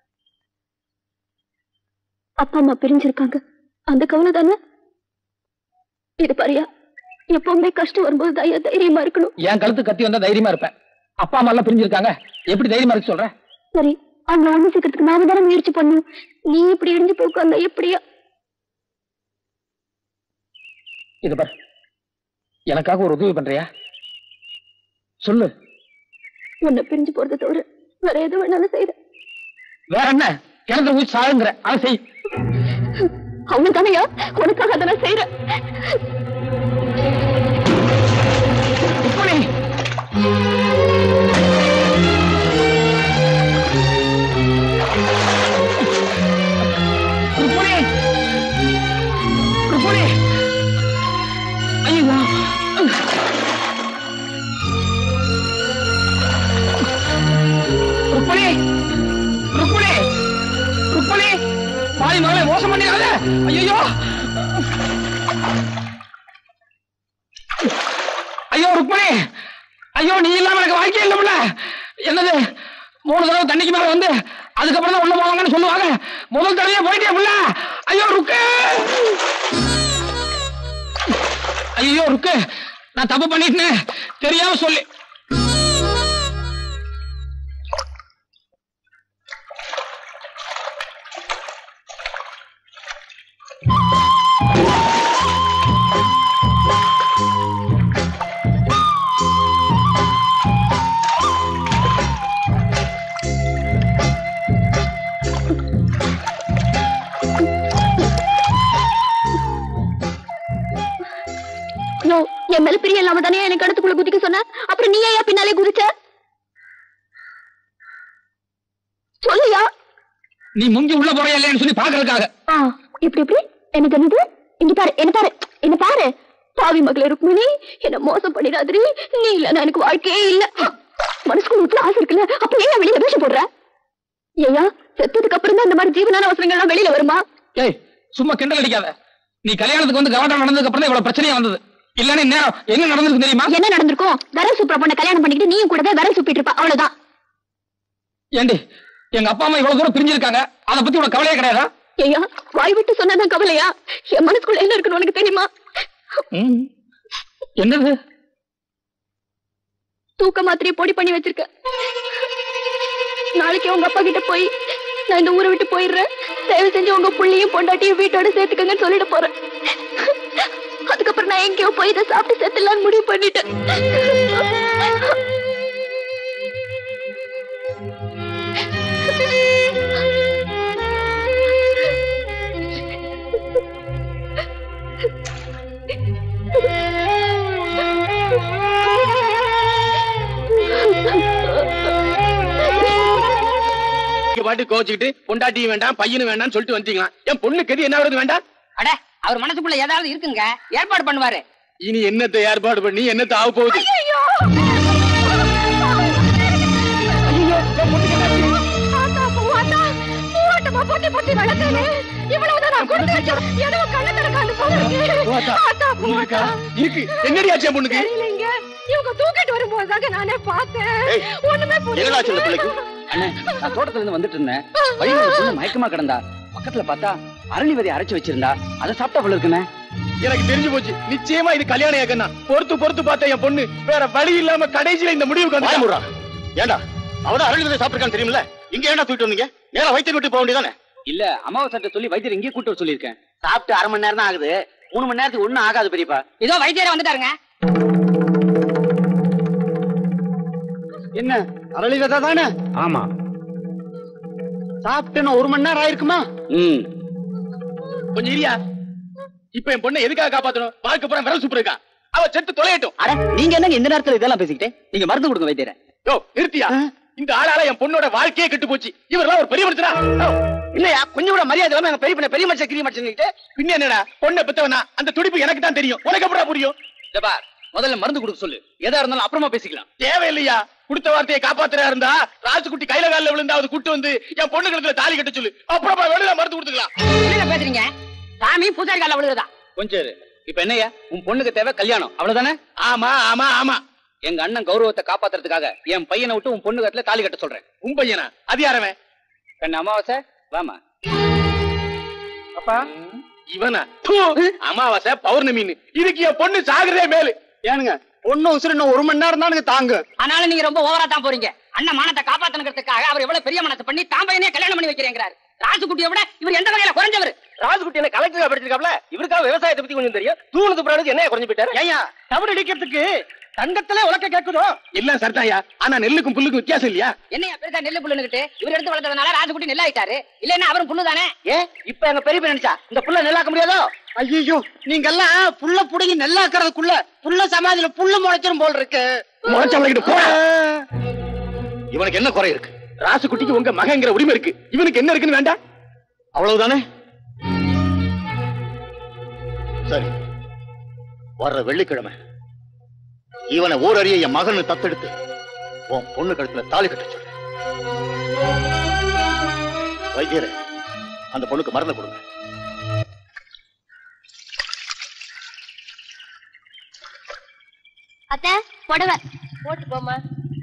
அப்பா அம்மா பிரிஞ்சிருக்காங்க அந்த கவலை தானே இது பாரியா எப்பவுமே கஷ்டம் வரும்போது தயா தைரியமா இருக்கணும் என் கழுத்து கத்தி வந்தா தைரியமா இருப்பேன் அப்பா அம்மா எல்லாம் பிரிஞ்சிருக்காங்க எப்படி தைரியமா இருக்கு சொல்ற சரி அவங்க ஒண்ணு சேர்க்கறதுக்கு நாம தானே முயற்சி பண்ணும் நீ இப்படி இடிஞ்சு போக்காங்க எப்படியா இது பார் எனக்காக ஒரு உதவி பண்றியா சொல்லு உன்னை பிரிஞ்சு போறதை தவிர வேற எது வேணாலும் செய்யற வேற என்ன கிணத்துல ஊச்சி சாகுங்கிற அதை செய் அவங்க தானையா உனக்காக அதை நான் செய்யறேன் ருக்மணி! ருக்மணி! ருக்மணி! ஐயோ! ருக்மணி! ருக்மணி! ருக்மணி! பாவி மகளே, மோசம் பண்ணிடாத ஐயோ ஐயோ ருக்மணி ஐயோ நீ இல்லாம எனக்கு வாழ்க்கை இல்ல என்னது மூணு தடவை தண்ணிக்கு மேல வந்து அதுக்கப்புறம் தான் உள்ள போவாங்கன்னு சொல்லுவாங்க முதல் தடவையே போயிட்டே புள்ள ஐயோ ருக்கு ஐயோ ருக்கு நான் தப்பு பண்ணிட்டேன் தெரியாம சொல்லி யோ என் மேல பிரியம் இல்லாம தானே எனக்கு இடத்துக்குள்ள குதிக்க சொன்ன அப்புறம் நீ ஏன் பின்னாலே குதிச்ச சொல்லியா நீ முங்கி உள்ள போறியா இல்லையான்னு சொல்லி பாக்குறதுக்காக ஆ இப்படி இப்படி எனக்கு என்னது இங்க பாரு என்ன பாரு என்ன பாரு பாவி மகளே ருக்மிணி என்ன மோசம் பண்ணிடாதிரி நீ இல்ல எனக்கு வாழ்க்கையே இல்ல மனசுக்குள்ள வீட்டுல ஆசை இருக்குல்ல அப்ப ஏன் வெளியில வேஷம் போடுற ஐயா செத்ததுக்கு அப்புறம் தான் இந்த மாதிரி ஜீவனான அவசரங்கள் எல்லாம் வெளியில வருமா ஏய் சும்மா கிண்டல் அடிக்காத நீ கல்யாணத்துக்கு வந்து கவனம் நடந்ததுக்கு அப்புறம் தான் இவ்வளவு பிரச்சனையா வந்தது இல்லன்னு நேரம் என்ன நடந்திருக்கு தெரியுமா என்ன நடந்திருக்கும் விரல் சூப்பர பொண்ணை கல்யாணம் பண்ணிக்கிட்டு நீயும் கூட தான் விரல் சூப்பிட்டு இருப்ப அவ்வளவுதான் ஏண்டி எங்க அப்பா அம்மா இவ்வளவு தூரம் பிரிஞ்சிருக்காங்க அதை பத்தி உனக்கு கவலையே கிடையாதா ஐயா வாய் விட்டு சொன்னாதான் கவலையா என் மனசுக்குள்ள என்ன இருக்குன்னு உனக்கு தெரியுமா ம். என்னது தூக்க மாத்திரையை பொடி பண்ணி வச்சிருக்க நாளைக்கு உங்க அப்பா கிட்ட போய் நான் இந்த ஊரை விட்டு போயிடுறேன் தயவு செஞ்சு உங்க புள்ளையும் பொண்டாட்டியும் வீட்டோட சேர்த்துக்கங்கன்னு சொல்லிட்டு போறேன் அதுக்கப்புறம் நான் எங்கேயோ போய் இதை சாப்பிட்டு செத்துலான்னு முடிவு பண்ணிட்டேன் நீங்க பாட்டு கோச்சுக்கிட்டு பொண்டாட்டியும் வேண்டாம் பையனும் வேண்டாம்னு சொல்லிட்டு வந்துட்டீங்களா என் பொண்ணுக்கு எது என்ன வருது வேண்டாம் அட அவர் மனசுக்குள்ள ஏதாவது இருக்குங்க ஏற்பாடு பண்ணுவாரு இனி என்னத்தை ஏற்பாடு பண்ணி என்னத்தை ஆக போகுது இருக்கு என்னடி ஆச்சு என் பொண்ணுக்கு இவங்க தூக்கிட்டு வரும்போதுதாங்க நானே பார்த்தேன் ஏய், ஒண்ணுமே என்னடா ஆச்சு இந்த பிள்ளைக்கு அண்ணே நான் தோட்டத்துல இருந்து வந்துட்டு இருந்தேன் வழியில ஒரு பொண்ணு மயக்கமா கிடந்தா பக்கத்துல பார்த்தா அரளி விதை அரைச்சு வச்சிருந்தா அதை சாப்பிட்டா போல இருக்குண்ணே எனக்கு தெரிஞ்சு போச்சு நிச்சயமா இது கல்யாணம் ஏக்கன்னா பொறுத்து பொறுத்து பார்த்த என் பொண்ணு வேற வழி இல்லாம கடைசியில இந்த முடிவுக்கு வாய வந்து மூடுறா. ஏண்டா அவதான் அரளி விதை சாப்பிட்டிருக்கான்னு தெரியுமில்ல இங்க ஏன்டா தூக்கிட்டு வந்தீங்க நேரா வைத்தியம் விட்டு போக வேண்டியதானே இல்ல அமாவாசை சொல்லி வைத்தியர் இங்கே கூட்டு வர சொல்லியிருக்கேன் சாப்பிட்டு அரை மணி நேரம் தான் ஆகுது மூணு மணி நேரத்துக்கு ஒண்ணும் ஆகாது பெரியப்பா இதோ வைத்தியரை வந்துட்டாருங்க என்ன அரளி விதை தானே ஆமா சாப்பிட்டு ஒரு மணி நேரம் ஆயிருக்குமா ம் கொஞ்சம் இரியா இப்ப என் பொண்ணை எதுக்காக காப்பாத்தணும் வாழ்க்கை பூரா விரல் சூப்பர் இருக்கா அவ செத்து தொலையட்டும் அட நீங்க என்னங்க இந்த நேரத்துல இதெல்லாம் பேசிக்கிட்டே நீங்க மருந்து கொடுங்க வைத்தியரை யோ நிறுத்தியா இந்த ஆளால என் பொண்ணோட வாழ்க்கையே கெட்டு போச்சு இவரெல்லாம் ஒரு பெரிய மனுஷனா யோ, இல்லையா கொஞ்சம் கூட மரியாதை இல்லாம எங்க பெரிய பண்ண பெரிய மனுஷன் கிரிய மனுஷன் பின்ன என்னடா பொண்ணை பெத்தவனா அந்த துடிப்பு எனக்கு தான் தெரியும் உனக்கு எப்படா புரியும் பார் முதல்ல மருந்து கொடுக்க சொல்லு எதா இருந்தாலும் அப்புறமா பேசிக்கலாம் தேவையில்லையா கொடுத்த வார்த்தையை காப்பாத்துறா இருந்தா ராஜுக்குட்டி கையில காலில் விழுந்தாவது கூட்டு வந்து என் பொண்ணு கழுத்துல தாலி கட்ட சொல்லு அப்புறமா வெளியில மருந்து கொடுத்துக்கலாம் என்ன பேசுறீங்க சாமி பூசாரி கால விழுகுதா கொஞ்சம் இரு. இப்ப என்னய்யா உன் பொண்ணுக்கு தேவை கல்யாணம் அவ்வளவுதானே ஆமா ஆமா ஆமா எங்க அண்ணன் கௌரவத்தை காப்பாத்துறதுக்காக என் பையனை விட்டு உன் பொண்ணு கத்துல தாலி கட்ட சொல்றேன் உன் பையனா அது யாரவன் கண்ணு அமாவாசை வாமா அப்பா இவனா தூ, அமாவாசை பௌர்ணமின்னு இதுக்கு என் பொண்ணு சாகுறதே மேலு ஏனுங்க பொண்ணு உசுறு இன்னும் ஒரு மணி நேரம் தானுங்க தாங்க ஆனாலும் நீங்க ரொம்ப ஓவரா தான் போறீங்க அண்ணன் மானத்தை காப்பாத்தணுங்கிறதுக்காக அவர் எவ்வளவு பெரிய மனசு பண்ணி தான் பையனே கல்யாணம் பண்ணி வைக்கிறேங்கிறாரு ராசுக்குட்டியை விட இவர் எந்த வகையில குறைஞ்சவர் ராஜுக்குட்டி என்ன கலெக்டரா படிச்சிருக்காப்ல இவருக்காக விவசாயத்தை பத்தி கொஞ்சம் தெரியும் தூணுக்கு பிறகு என்ன குறைஞ்சு போயிட்டாரு ஏயா தவிர அடிக்கிறதுக்கு தங்கத்துல உலக்க கேக்குதோ எல்லாம் சரிதாயா ஆனா நெல்லுக்கும் புல்லுக்கும் வித்தியாசம் இல்லையா என்னையா பெருசா நெல்லு புல்லுன்னுகிட்டு இவர் எடுத்து வளர்த்ததுனால ராசுக்குட்டி நெல் ஆயிட்டாரு இல்லன்னா அவரும் புல்லு தானே ஏ இப்ப எங்க பெரிய பையன் நினைச்சா இந்த புள்ள நெல்லாக்க முடியாதோ ஐயோ நீங்க எல்லாம் புள்ள புடுங்கி நெல்லாக்குறதுக்குள்ள புள்ள சமாதியில புல்லு முளைச்சிரும் போல் இருக்கு முளைச்சவளைக்கிட்டு போடா இவனுக்கு என்ன குறை இருக்கு ராசுக்குட்டிக்கு உங்க மகங்கிற உரிமை இருக்கு இவனுக்கு என்ன இருக்குன்னு வேண்டாம் அவ்வளவுதானே சரி வர்ற வெள்ளிக்கிழமை இவனை ஊரறிய என் மகனை தத்தெடுத்து உன் பொண்ணு கழுத்துல தாலி கட்ட சொல்லு வைத்தியரே அந்த பொண்ணுக்கு மருந்து கொடுங்க அத்தை புடவை போட்டு போமா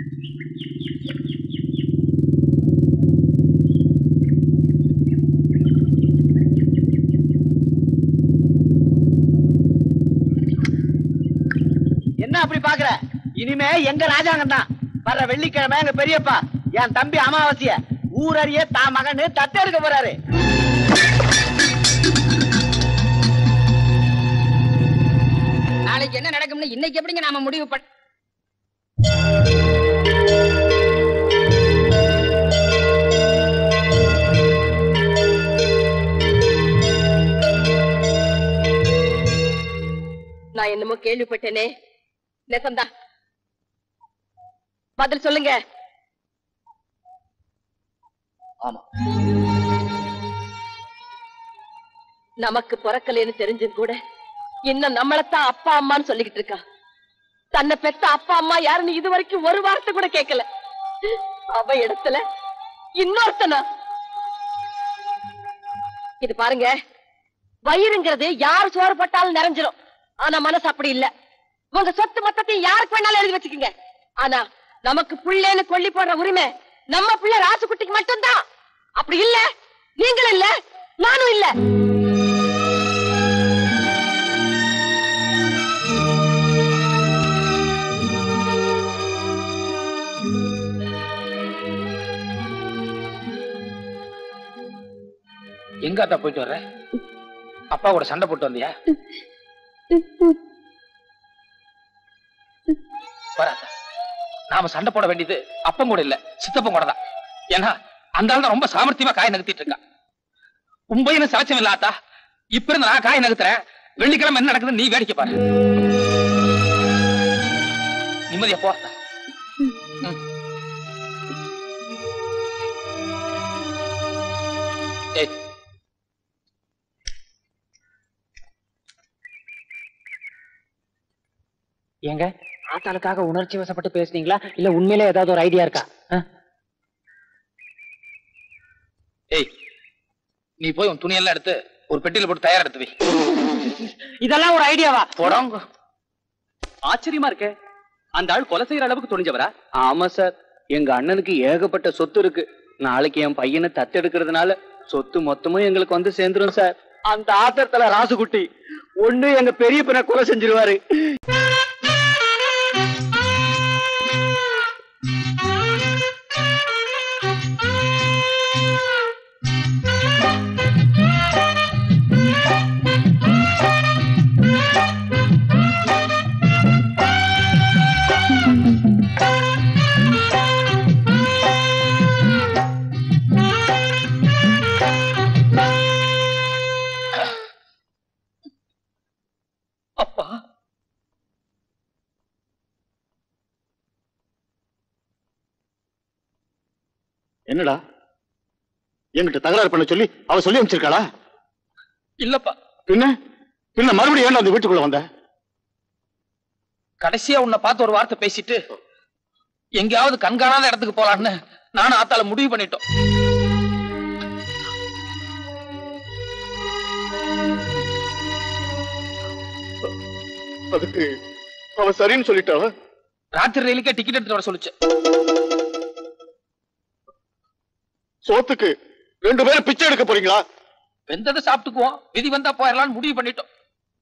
என்ன அப்படி பாக்குற இனிமே எங்க ராஜாங்கம் தான் வர்ற வெள்ளிக்கிழமை எங்க பெரியப்பா என் தம்பி அமாவாசைய ஊரறிய தான் மகனு தத்தெடுக்க போறாரு நாளைக்கு என்ன நடக்கும்னு இன்னைக்கு எப்படிங்க நாம முடிவு பண்ண நான் என்னமோ கேள்விப்பட்டேனே நெசந்தா பதில் சொல்லுங்க ஆமா நமக்கு பிறக்கலைன்னு தெரிஞ்சும் கூட இன்னும் நம்மளத்தான் அப்பா அம்மான்னு சொல்லிக்கிட்டு இருக்கா தன்னை பெத்த அப்பா அம்மா யாருன்னு இது வரைக்கும் ஒரு வார்த்தை கூட கேட்கல அவ இடத்துல இன்னொருத்தனா இது பாருங்க வயிறுங்கிறது யார் சோறு பட்டாலும் நிறைஞ்சிரும் ஆனா மனசு அப்படி இல்ல உங்க சொத்து மொத்தத்தையும் யாருக்கு வேணாலும் எழுதி வச்சுக்கோங்க ஆனா நமக்கு புள்ளேன்னு கொல்லி போடுற உரிமை நம்ம புள்ள ராசுக்குட்டிக்கு மட்டும்தான் அப்படி இல்ல நீங்களும் இல்ல நானும் இல்ல எங்க அத்தா போயிட்டு வர்ற அப்பா கூட சண்டை போட்டு வந்தியா வராத நாம சண்டை போட வேண்டியது அப்பம் கூட இல்ல சித்தப்பன் கூட தான் ஏன்னா அந்த ஆள் தான் ரொம்ப சாமர்த்தியமா காய் நகர்த்திட்டு இருக்கான் உண்மையினு சாட்சியம் இல்ல ஆத்தா இப்ப இருந்து நான் காய் நகர்த்துறேன் வெள்ளிக்கிழமை என்ன நடக்குதுன்னு நீ வேடிக்கை பாரு நிம்மதியா போ அத்தா. ம். ஏய் ஏங்க ஆத்தாளுக்காக உணர்ச்சி வசப்பட்டு பேசுனீங்களா இல்ல உண்மையிலே ஏதாவது ஒரு ஐடியா இருக்கா ஆ? ஏய் நீ போய் உன் துணியெல்லாம் எடுத்து ஒரு பெட்டியில போட்டு தயார் எடுத்து வை இதெல்லாம் ஒரு ஐடியாவா போடாங்க ஆச்சரியமா இருக்கே அந்த ஆள் கொலை செய்யற அளவுக்கு துணிஞ்சவரா ஆமா சார் எங்க அண்ணனுக்கு ஏகப்பட்ட சொத்து இருக்கு நாளைக்கு என் பையனை தத்தெடுக்கிறதுனால சொத்து மொத்தமும் எங்களுக்கு வந்து சேர்ந்துரும் சார் அந்த ஆத்திரத்துல ராசுகுட்டி ஒண்ணு எங்க பெரிய பையனை கொலை செஞ்சிருவாரு அப்பா என்னடா என்கிட்ட தகராறு பண்ண சொல்லி அவ சொல்லி அமைச்சிருக்காளா இல்லப்பா பின்ன பின்ன மறுபடியும் ஏன்டா அந்த வீட்டுக்குள்ள வந்த கடைசியா உன்னை பார்த்து ஒரு வார்த்தை பேசிட்டு எங்கேயாவது கண்காணாத இடத்துக்கு போலான்னு நானும் ஆத்தால முடிவு பண்ணிட்டோம் அதுக்கு அவ சரின்னு சொல்லிட்டாளா ராத்திரி ரயிலுக்கே டிக்கெட் எடுத்து வர சொல்லுச்சு சோத்துக்கு ரெண்டு பேரும் பிச்சை எடுக்க போறீங்களா வெந்ததை சாப்பிட்டுக்குவோம் விதி வந்தா போயிடலாம்னு முடிவு பண்ணிட்டோம்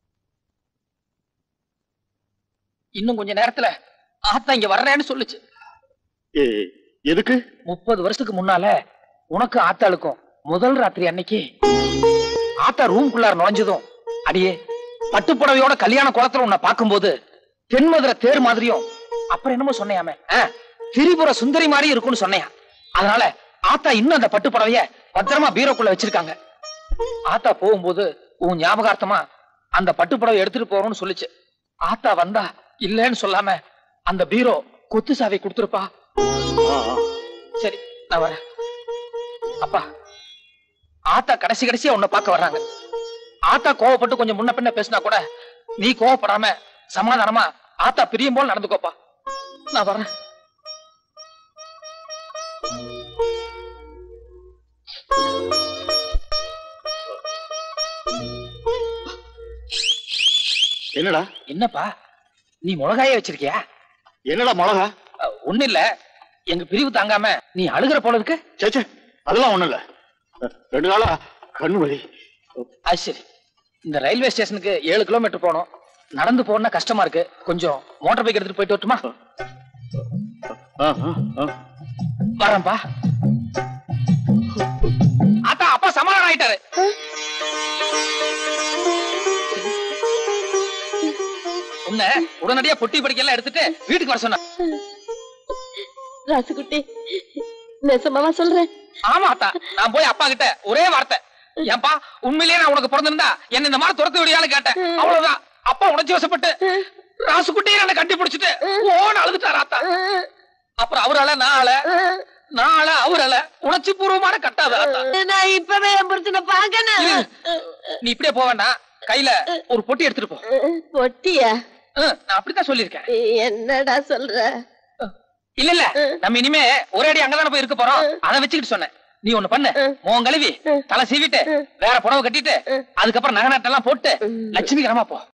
இன்னும் கொஞ்ச நேரத்துல ஆத்தா இங்க வர்றேன்னு சொல்லுச்சு ஏ எதுக்கு முப்பது வருஷத்துக்கு முன்னால உனக்கு ஆத்தாளுக்கும் முதல் ராத்திரி அன்னைக்கு ஆத்தா ரூம்குள்ளார நுழைஞ்சதும் அடியே பட்டுப்புடவையோட கல்யாண குளத்துல உன்னை பார்க்கும்போது தென்மதுரை தேர் மாதிரியும் அப்புறம் என்னமோ சொன்னையாமே ஆ, திரிபுர சுந்தரி மாதிரி இருக்கும்னு சொன்னையா அதனால ஆத்தா இன்னும் அந்த பட்டுப்புடவைய பத்திரமா பீரோக்குள்ள வச்சிருக்காங்க ஆத்தா போகும்போது உன் ஞாபகார்த்தமா அந்த பட்டுப்புடவை எடுத்துட்டு போறோம்னு சொல்லுச்சு ஆத்தா வந்தா இல்லைன்னு சொல்லாம அந்த பீரோ கொத்து சாவி கொடுத்துருப்பா சரி நான் வரேன் அப்பா ஆத்தா கடைசி கடைசியா உன்னை பார்க்க வர்றாங்க ஆத்தா கோவப்பட்டு கொஞ்சம் முன்ன பின்ன பேசினா கூட நீ கோவப்படாம சமாதானமா ஆத்தா பிரியும் போல் நடந்துக்கோப்பா நான் வரேன் என்னடா என்னப்பா நீ மிளகாயே வச்சிருக்கியா என்னடா மிளகா அஹ், ஒண்ணு இல்ல எங்க பிரிவு தாங்காம நீ அழுகிற போல இருக்கு சேச்சே அதெல்லாம் ஒண்ணும் இல்ல ரெண்டு நாளா கண்ணு வலி அது சரி இந்த ரயில்வே ஸ்டேஷனுக்கு ஏழு கிலோமீட்டர் போகணும் நடந்து போனா கஷ்டமா இருக்கு கொஞ்சம் மோட்டார் பைக் எடுத்துட்டு போயிட்டு வரட்டுமா ஆ, ஆ, ஆ. வரேன்ப்பா ஆத்தா அப்பா சமாதானம் ஆயிட்டாரு உன்னை உடனடியா பொட்டி படிக்கலாம் எடுத்துட்டு வீட்டுக்கு வர சொன்ன ராசுகுட்டி நெசமாவா சொல்றேன் ஆமா அத்தா நான் போய் அப்பா கிட்ட ஒரே வார்த்தை ஏன்பா உண்மையிலேயே நான் உனக்கு பிறந்திருந்தா என்ன இந்த மாதிரி துரத்து விடியான்னு கேட்டேன் அவ்வளவுதான் அப்பா உணர்ச்சி வசப்பட்டு ராசுக்குட்டியை என்ன கட்டி பிடிச்சிட்டு ஓன்னு அழுதுட்டாரு ஆத்தா அப்புறம் அவரால நான் அழ நான் அழ அவரால உணர்ச்சி பூர்வமான கட்டாத ஆத்தா நான் இப்பவே என் புருஷனை பார்க்கணும் நீ இப்படியே போக வேண்டாம் கையில ஒரு பொட்டி எடுத்துட்டு போ பொட்டியா ம், நான் அப்படித்தான் சொல்லியிருக்கேன் என்னடா சொல்ற இல்ல இல்ல நம்ம இனிமே ஒரே அடி அங்கதானே போய் இருக்க போறோம் அதை வச்சுக்கிட்டு சொன்னேன் நீ ஒண்ணு பண்ணு மோன் கழுவி தலை சீவிட்டு வேற புடவை கட்டிட்டு அதுக்கப்புறம் நகை நட்டெல்லாம் போட்டு லட்சுமிகரமா போ